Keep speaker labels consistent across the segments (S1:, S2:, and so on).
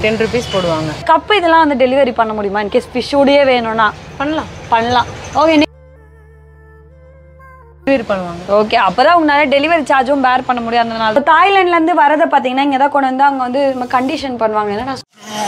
S1: ten rupees போடுவாங்க
S2: cup இதெல்லாம் வந்து டெலிவரி பண்ண முடியுமா இன்கேஸ் ஃபிஷ்ஷோடையே வேணும்னா
S1: பண்ணலாம்
S2: பண்ணலாம் ஓகே
S1: டெலிவரி பண்ணுவாங்க
S2: ஓகே அப்பதான் உங்களால டெலிவரி சார்ஜும் பேர் பண்ண முடியாததுனால தாய்லாந்துல இருந்து வரதை பாத்தீங்கன்னா இங்க தான் கொண்டு வந்து அவங்க வந்து கண்டிஷன் பண்ணுவாங்க ஏன்னா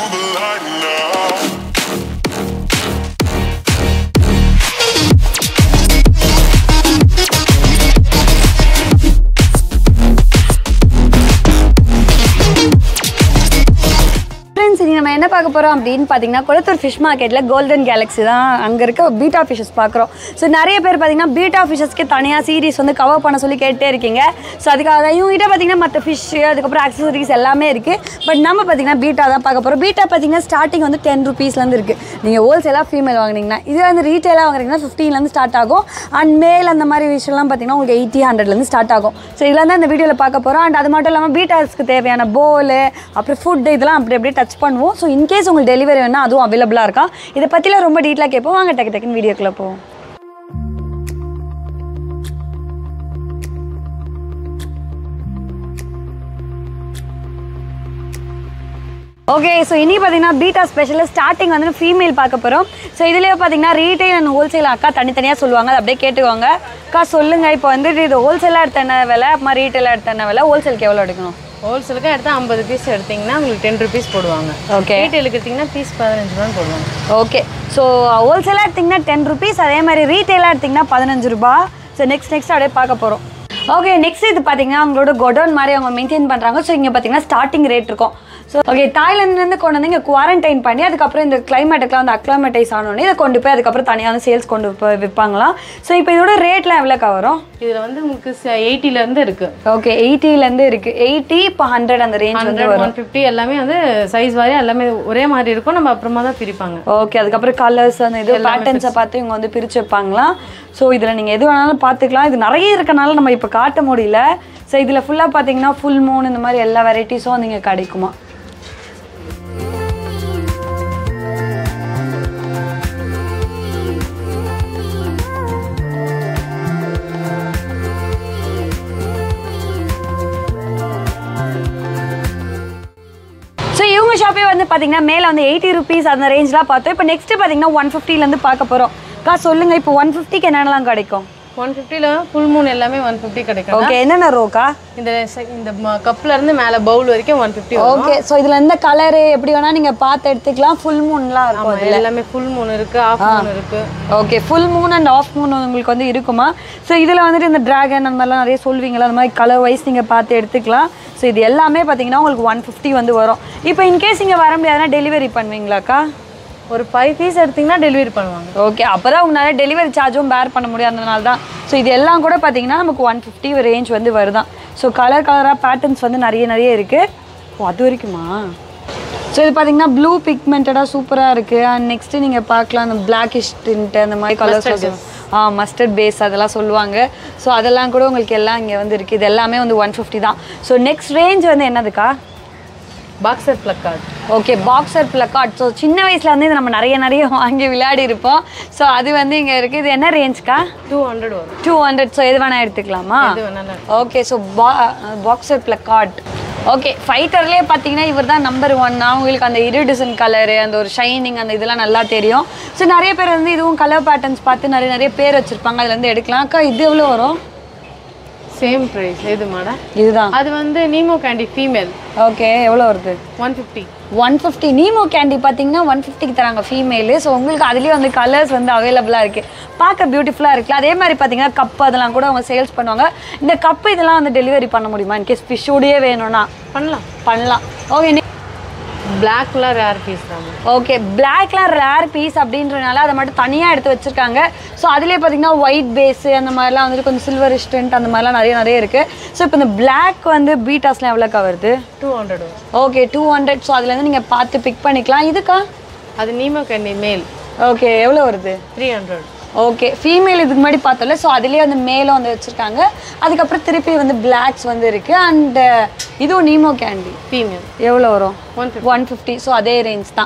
S2: ஃப்ரெண்ட்ஸ் இனி நம்ம என்ன பார்க்க போகிறோம் அப்படின்னு பார்த்தீங்கன்னா குளத்தூர் ஃபிஷ் மார்க்கெட்டில் கோல்டன் கேலக்ஸி தான் அங்கே இருக்க பீட்டா ஃபிஷஸ் பார்க்குறோம் ஸோ நிறைய பேர் பார்த்தீங்கன்னா பீட்டா ஃபிஷஸ்க்கு தனியாக சீரிஸ் வந்து கவர் பண்ண சொல்லி கேட்டே இருக்கீங்க ஸோ அதுக்காக இவங்ககிட்ட பார்த்தீங்கன்னா மற்ற ஃபிஷ் அதுக்கப்புறம் அக்சசரிஸ் எல்லாமே இருக்குது பட் நம்ம பார்த்தீங்கன்னா பீட்டா தான் பார்க்க போகிறோம் பீட்டா பார்த்தீங்கன்னா ஸ்டார்டிங் வந்து டென் ருபீஸ்லேருந்து இருக்குது நீங்கள் ஹோல்சேலாக ஃபீமேல் வாங்குனீங்கன்னா இது வந்து ரீட்டெயிலாக வாங்குறீங்கன்னா ஃபிஃப்டீன்லேருந்து ஸ்டார்ட் ஆகும் அண்ட் மேல் அந்த மாதிரி விஷயம்லாம் பார்த்தீங்கன்னா உங்களுக்கு எயிட்டி ஹண்ட்ரட்லேருந்து ஸ்டார்ட் ஆகும் ஸோ இதெல்லாம் தான் இந்த வீடியோவில் பார்க்க போகிறோம் அண்ட் அது மட்டும் இல்லாமல் பீட்டாஸ்க்கு தேவையான போலு அப்புறம் ஃபுட் இதெல்லாம் அப்படி அப்படியே டச் பண்ணுவோம் ஸோ இன்கேஸ் உங்களுக்கு டெலிவரி வேணால் அதுவும் அவைலபிளாக இருக்கா இதை பற்றிலாம் ரொம்ப டீட்டெயிலாக கேட்போம் வாங்க டக்கு டக்குன்னு வீடியோக்குள்ளே போவோம் ஓகே ஸோ இனி பார்த்தீங்கன்னா பீட்டா ஸ்பெஷலில் ஸ்டார்டிங் வந்து ஃபீமேல் பார்க்க போகிறோம் ஸோ இதுலேயே பார்த்தீங்கன்னா ரீட்டைல் அண்ட் ஹோல்சேல் அக்கா தனித்தனியாக சொல்லுவாங்க அதை அப்படியே கேட்டுக்கோங்க அக்கா சொல்லுங்கள் இப்போ வந்துட்டு இது ஹோல்சேலாக எடுத்த என்ன விலை அப்புறமா ரீட்டைலாக எடுத்த என்ன விலை ஹோல்சேலுக்கு எவ்வளோ எடுக்கணும்
S1: ஹோல்சேலுக்கு எடுத்தால் ஐம்பது பீஸ் எடுத்தீங்கன்னா உங்களுக்கு டென் ருபீஸ் போடுவாங்க
S2: ஓகே
S1: ரீட்டெயிலுக்கு எடுத்தீங்கன்னா பீஸ் பதினஞ்சு ரூபான்னு போடுவாங்க
S2: ஓகே ஸோ ஹோல்சேலாக எடுத்திங்கன்னா டென் ருபீஸ் அதே மாதிரி ரீட்டெயிலாக எடுத்திங்கன்னா பதினஞ்சு ரூபா ஸோ நெக்ஸ்ட் நெக்ஸ்ட் அப்படியே பார்க்க போகிறோம் ஓகே நெக்ஸ்ட் இது பார்த்தீங்கன்னா அவங்களோட கொடோன் மாதிரி அவங்க மெயின்டைன் பண்ணுறாங்க ஸோ இங்கே பார்த்தீங்கன்னா ஸ்டார்டிங் ரேட் இருக்கும் ஸோ ஓகே தாய்லாந்துலேருந்து கொண்டு வந்து இங்கே குவாரண்டைன் பண்ணி அதுக்கப்புறம் இந்த கிளைமேட்டுக்குலாம் வந்து அக்ளைமேட்டைஸ் ஆனோடனே இதை கொண்டு போய் அதுக்கப்புறம் தனியாக வந்து சேல்ஸ் கொண்டு போய் விற்பாங்களாம் ஸோ இப்போ இதோட ரேட்லாம் எவ்வளோக்கா வரும்
S1: இதில் வந்து உங்களுக்கு எயிட்டில இருந்து இருக்கு
S2: ஓகே எயிட்டிலேருந்து இருக்குது எயிட்டி இப்போ ஹண்ட்ரட் அந்த ரேஞ்ச் வந்து
S1: ஹண்ட்ரட் ஒன் ஃபிஃப்டி எல்லாமே வந்து சைஸ் வாரி எல்லாமே ஒரே மாதிரி இருக்கும் நம்ம அப்புறமா தான் பிரிப்பாங்க
S2: ஓகே அதுக்கப்புறம் கலர்ஸ் அந்த இது பேட்டர்ன்ஸை பார்த்து இவங்க வந்து பிரித்து வைப்பாங்களாம் ஸோ இதில் நீங்கள் எது வேணாலும் பார்த்துக்கலாம் இது நிறைய இருக்கனால நம்ம இப்போ காட்ட முடியல ஸோ இதில் ஃபுல்லாக பார்த்தீங்கன்னா ஃபுல் மூன் இந்த மாதிரி எல்லா வெரைட்டிஸும் வந்து இங்கே கிடைக்குமா ஸோ இவங்க ஷாப்பே வந்து பார்த்தீங்கன்னா மேலே வந்து எயிட்டி ருபீஸ் அந்த ரேஞ்ச்லாம் பார்த்தோம் இப்போ நெக்ஸ்ட் பார்த்தீங்கன்னா ஒன் ஃபிஃப்டிலேருந்து பார்க்க போகிறோம் அக்கா சொல்லுங்கள் இப்போ ஒன் ஃபிஃப்டிக்கு என்னென்னலாம் கிடைக்கும்
S1: ஒன் ஃபிஃப்டியில் ஃபுல் மூன் எல்லாமே ஒன் ஃபிஃப்டி கிடைக்கும்
S2: ஓகே என்னென்ன ரோக்கா
S1: இந்த se- இந்த ம- கப்ல இருந்து மேலே பவுல் வரைக்கும் ஒன் ஃபிஃப்டி
S2: ஓகே ஸோ இதில் எந்த கலரு எப்படி வேணால் நீங்கள் பார்த்து எடுத்துக்கலாம் ஃபுல் மூன்லாம் இருக்கும்
S1: எல்லாமே ஃபுல் மூன் இருக்கு ஆஃப் மூன் இருக்கு
S2: okay full moon and half moon உங்களுக்கு வந்து இருக்குமா ஸோ இதில் வந்துட்டு இந்த டிராகன் அந்த மாதிரிலாம் நிறைய சொல்வீங்களா அந்த மாதிரி கலர் வைஸ் நீங்கள் பார்த்து எடுத்துக்கலாம் ஸோ இது எல்லாமே பார்த்தீங்கன்னா உங்களுக்கு ஒன் ஃபிஃப்டி வந்து வரும் இப்போ இன்கேஸ் இங்கே வர முடியாதுன்னா டெலிவரி பண்ணுவீங்களாக்கா
S1: ஒரு ஃபைவ் பீஸ் எடுத்தீங்கன்னா டெலிவரி பண்ணுவாங்க
S2: ஓகே அப்போ தான் உங்களால் டெலிவரி சார்ஜும் பேர் பண்ண முடியாததுனால தான் ஸோ இது எல்லாம் கூட பார்த்தீங்கன்னா நமக்கு ஒன் ஃபிஃப்டி ரேஞ்ச் வந்து வருதான் ஸோ கலர் கலராக பேட்டர்ன்ஸ் வந்து நிறைய நிறைய இருக்குது ஓ அது வரைக்குமா ஸோ இது பார்த்தீங்கன்னா ப்ளூ பிக்மெண்டடாக சூப்பராக இருக்குது அண்ட் நெக்ஸ்ட்டு நீங்கள் பார்க்கலாம் அந்த பிளாக்கிஷ் டின்ட்டு அந்த மாதிரி கலர்ஸ் ஆ மஸ்டர்ட் பேஸ் அதெல்லாம் சொல்லுவாங்க ஸோ அதெல்லாம் கூட உங்களுக்கு எல்லாம் இங்கே வந்து இருக்குது இது எல்லாமே வந்து ஒன் ஃபிஃப்டி தான் ஸோ நெக்ஸ்ட் ரேஞ்ச் வந்து என்னதுக்கா
S1: boxer plakat
S2: okay boxer plakat so சின்ன வயசுல வந்து இது நம்ம நிறைய நிறைய வாங்கி விளையாடி இருப்போம் ஸோ அது வந்து இங்கே இருக்குது இது என்ன ரேஞ்ச்க்கா
S1: டூ ஹண்ட்ரட் வரும்
S2: டூ ஹண்ட்ரட் ஸோ எது வேணால் எடுத்துக்கலாமா
S1: இது வேணாலும்
S2: ஓகே ஸோ பா பாக்ஸர் பிளக்கார்ட் ஓகே ஃபைட்டர்லேயே பார்த்தீங்கன்னா இவர் தான் நம்பர் ஒன் அவங்களுக்கு அந்த இரிடிசன் கலரு அந்த ஒரு ஷைனிங் அந்த இதெல்லாம் நல்லா தெரியும் ஸோ நிறைய பேர் வந்து இதுவும் கலர் பேட்டர்ன்ஸ் பார்த்து நிறைய நிறைய பேர் வச்சுருப்பாங்க அதுல இருந்து எடுக்கலாம் அக்கா இது எவ்வளோ வரும்
S1: சேம் ப்ரைஸ் எது மேடம்
S2: இதுதான்
S1: அது வந்து நீமோ கேண்டி ஃபீமேல்
S2: ஓகே எவ்வளோ வருது
S1: one fifty
S2: one fifty Nemo candy பார்த்தீங்கன்னா ஒன் ஃபிஃப்டிக்கு தராங்க ஃபீமேலு ஸோ உங்களுக்கு அதுலேயே வந்து கலர்ஸ் வந்து அவைலபிளாக இருக்குது பார்க்க பியூட்டிஃபுல்லாக இருக்குல்ல அதே மாதிரி பார்த்தீங்கன்னா கப் அதெல்லாம் கூட அவங்க சேல்ஸ் பண்ணுவாங்க இந்த கப்பு இதெல்லாம் வந்து டெலிவரி பண்ண முடியுமா இன்கேஸ் ஃபிஷ்ஷோடையே வேணும்னா
S1: பண்ணலாம்
S2: பண்ணலாம் ஓகே
S1: பிளாக்ல ரேர் பீஸ் தான்
S2: ஓகே பிளாக்லாம் ரேர் பீஸ் அப்படின்றனால அதை மட்டும் தனியாக எடுத்து வச்சிருக்காங்க ஸோ அதுலேயே பார்த்தீங்கன்னா ஒயிட் பேஸு அந்த மாதிரிலாம் வந்துட்டு கொஞ்சம் சில்வர் ஸ்டென்ட் அந்த மாதிரிலாம் நிறைய நிறைய இருக்குது ஸோ இப்போ இந்த பிளாக் வந்து பீட்டாஸ்லாம் எவ்வளோக்கா வருது
S1: டூ ஹண்ட்ரட் வரும்
S2: ஓகே டூ ஹண்ட்ரட் ஸோ அதுலேருந்து நீங்கள் பார்த்து பிக் பண்ணிக்கலாம் இதுக்கா
S1: அது நீமோ கேண்டி மேல்
S2: ஓகே எவ்வளோ வருது
S1: த்ரீ ஹண்ட்ரட்
S2: ஓகே ஃபீமேல் இதுக்கு முன்னாடி பார்த்தோம்ல ஸோ அதுலேயே வந்து மேலும் வந்து வச்சுருக்காங்க அதுக்கப்புறம் திருப்பி வந்து பிளாக்ஸ் வந்து இருக்குது அண்டு இதுவும் நீமோ கேண்டி
S1: ஃபீமேல்
S2: எவ்வளோ வரும்
S1: ஒன்
S2: ஒன் ஃபிஃப்டி ஸோ அதே ரேஞ்ச் தான்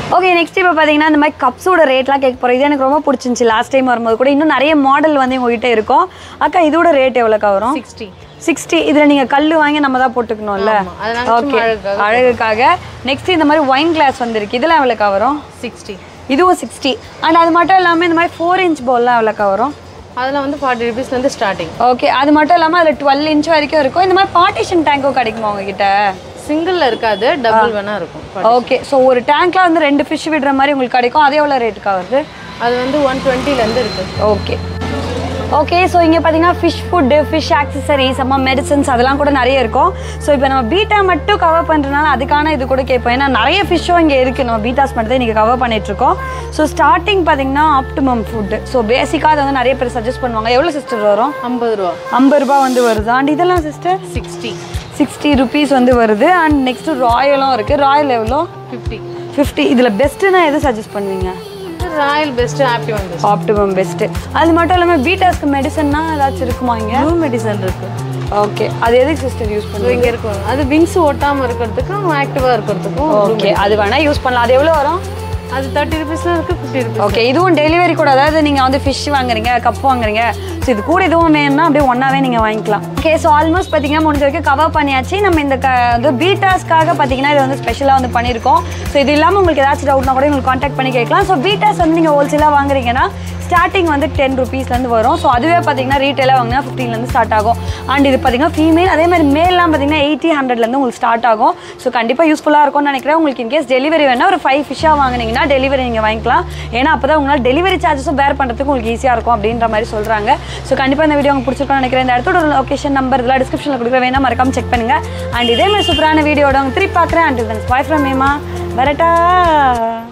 S2: ஓகே நெக்ஸ்ட் இப்போ பார்த்தீங்கன்னா இந்த மாதிரி கப்ஸோட ரேட்லாம் கேட்க போகிறோம் இது எனக்கு ரொம்ப பிடிச்சிருந்துச்சி லாஸ்ட் டைம் வரும்போது கூட இன்னும் நிறைய மாடல் வந்து உங்ககிட்ட இருக்கும் அக்கா இதோட ரேட் எவ்வளோக்கா வரும்
S1: சிக்ஸ்டி
S2: சிக்ஸ்டி இதில் நீங்கள் கல் வாங்கி நம்ம தான் போட்டுக்கணும்ல
S1: ஆமா, அதனால சும்மா
S2: ஓகே
S1: அழகுக்காக
S2: அழகுக்காக நெக்ஸ்ட் இந்த மாதிரி ஒயின் கிளாஸ் வந்திருக்கு இதெல்லாம் எவ்வளோக்கா வரும்
S1: சிக்ஸ்டி
S2: இதுவும் சிக்ஸ்டி அண்ட் அது மட்டும் இல்லாமல் இந்த மாதிரி ஃபோர் இன்ச் பவுல்லாம் எவ்வளோக்கா வரும்
S1: அதில் வந்து ஃபார்ட்டி ருபீஸ்லேருந்து ஸ்டார்டிங்
S2: ஓகே அது மட்டும் இல்லாமல் அதில் டுவெல் இன்ச் வரைக்கும் இருக்கும் இந்த மாதிரி பார்ட்டிஷன் டேங்க்கும் கிடைக்குமா உங்ககிட்ட
S1: சிங்கிளில் இருக்காது டபுள் வேணா இருக்கும்
S2: ஓகே ஸோ ஒரு டேங்க்ல வந்து ரெண்டு ஃபிஷ் விடுற மாதிரி உங்களுக்கு கிடைக்கும் அது எவ்வளோ ரேட்டுக்கா வருது
S1: அது வந்து ஒன் டுவெண்ட்டிலேருந்து இருக்குது
S2: ஓகே ஓகே ஸோ இங்கே பார்த்தீங்கன்னா ஃபிஷ் ஃபுட்டு ஃபிஷ் ஆக்சசரிஸ் அம்மா மெடிசன்ஸ் அதெல்லாம் கூட நிறைய இருக்கும் ஸோ இப்போ நம்ம பீட்டா மட்டும் கவர் பண்ணுறதுனால அதுக்கான இது கூட கேட்போம் ஏன்னா நிறைய ஃபிஷ்ஷும் இங்கே இருக்குது நம்ம பீட்டாஸ் மட்டும் தான் இன்றைக்கி கவர் பண்ணிகிட்ருக்கோம் ஸோ ஸ்டார்டிங் பார்த்தீங்கன்னா ஆப்டிமம் ஃபுட்டு ஸோ பேசிக்காக அதை வந்து நிறைய பேர் சஜஸ்ட் பண்ணுவாங்க எவ்வளோ சிஸ்டர் வரும்
S1: ஐம்பது ரூபா
S2: ஐம்பது ரூபா வந்து வருது அண்ட் இதெல்லாம் சிஸ்டர்
S1: சிக்ஸ்டி
S2: சிக்ஸ்டி ருபீஸ் வந்து வருது அண்ட் நெக்ஸ்ட்டு ராயலும் இருக்குது ராயல் எவ்வளோ
S1: ஃபிஃப்டி
S2: ஃபிஃப்டி இதில் பெஸ்ட்டுனா எது சஜஸ்ட் பண்ணுவீங்க
S1: royal best happy one best
S2: optimum best அது மட்டும் இல்லாமல் பீட்டாஸ்க்கு மெடிசன்னா ஏதாச்சும் இருக்குமா இங்கே
S1: ப்ளூ மெடிசன் இருக்கு
S2: ஓகே அது எதுக்கு சிஸ்டர் யூஸ்
S1: ஸோ
S2: பண்ணுவீங்க
S1: இங்கே இருக்கும் அது விங்ஸ் ஓட்டாமல் இருக்கிறதுக்கும் ஆக்டிவாக இருக்கிறதுக்கும்
S2: ஓகே அது வேணால் யூஸ் பண்ணலாம் அது எவ்வளோ வரும்
S1: அது தேர்ட்டி ருபீஸ்ல இருக்கு ஃபிஃப்டி ருபீஸ்
S2: ஓகே இதுவும் டெலிவரி கூட அதாவது நீங்கள் வந்து ஃபிஷ் வாங்குறீங்க கப் வாங்குறீங்க ஸோ இது கூட இதுவும் வேணும்னா அப்படியே ஒன்றாவே நீங்கள் வாங்கிக்கலாம் ஓகே ஸோ ஆல்மோஸ்ட் பார்த்தீங்கன்னா முடிஞ்ச வரைக்கும் கவர் பண்ணியாச்சு நம்ம இந்த க வந்து பீட்டாஸ்க்காக பார்த்தீங்கன்னா இது வந்து ஸ்பெஷலாக வந்து பண்ணியிருக்கோம் ஸோ இது இல்லாமல் உங்களுக்கு ஏதாச்சும் டவுட்னா கூட உங்களுக்கு காண்டாக்ட் பண்ணி கேட்கலாம் ஸோ பீட்டாஸ் வந்து நீங்கள் ஹோல்சேலாக வாங்குறீங்கன்னா ஸ்டார்டிங் வந்து டென் ருபீஸ்லேருந்து வரும் ஸோ அதுவே பார்த்தீங்கன்னா ரீட்டெயிலாக வாங்கினா ஃபிஃப்டீன்லேருந்து ஸ்டார்ட் ஆகும் அண்ட் இது பார்த்தீங்கன்னா ஃபீமேல் அதே மாதிரி மேல்லாம் பார்த்தீங்கன்னா எயிட்டி ஹண்ட்ரட்லேருந்து உங்களுக்கு ஸ்டார்ட் ஆகும் ஸோ கண்டிப்பாக யூஸ்ஃபுல்லாக இருக்கும்னு நினைக்கிறேன் உங்களுக்கு இன்கேஸ் டெலிவரி வேணால் ஒரு ஃபைவ் ஃபிஷ்ஷாக வாங்குனீங்கன்னா டெலிவரி நீங்கள் வாங்கிக்கலாம் ஏன்னா அப்போ தான் உங்களால் டெலிவரி சார்ஜஸும் பேர் பண்ணுறதுக்கு உங்களுக்கு ஈஸியாக இருக்கும் அப்படின்ற மாதிரி சொல்கிறாங்க ஸோ கண்டிப்பாக இந்த வீடியோ உங்களுக்கு பிடிச்சிருக்கோம்னு நினைக்கிறேன் இந்த இடத்தோட லொக்கேஷன் நம்பர் இதெல்லாம் டிஸ்கிரிப்ஷனில் கொடுக்குற வேணா மறக்காம செக் பண்ணுங்கள் அண்ட் இதே மாதிரி சூப்பரான வீடியோட உங்க திருப்பி பார்க்குறேன் அண்ட் பாய் ஃப்ரம் மேமா வரட்டா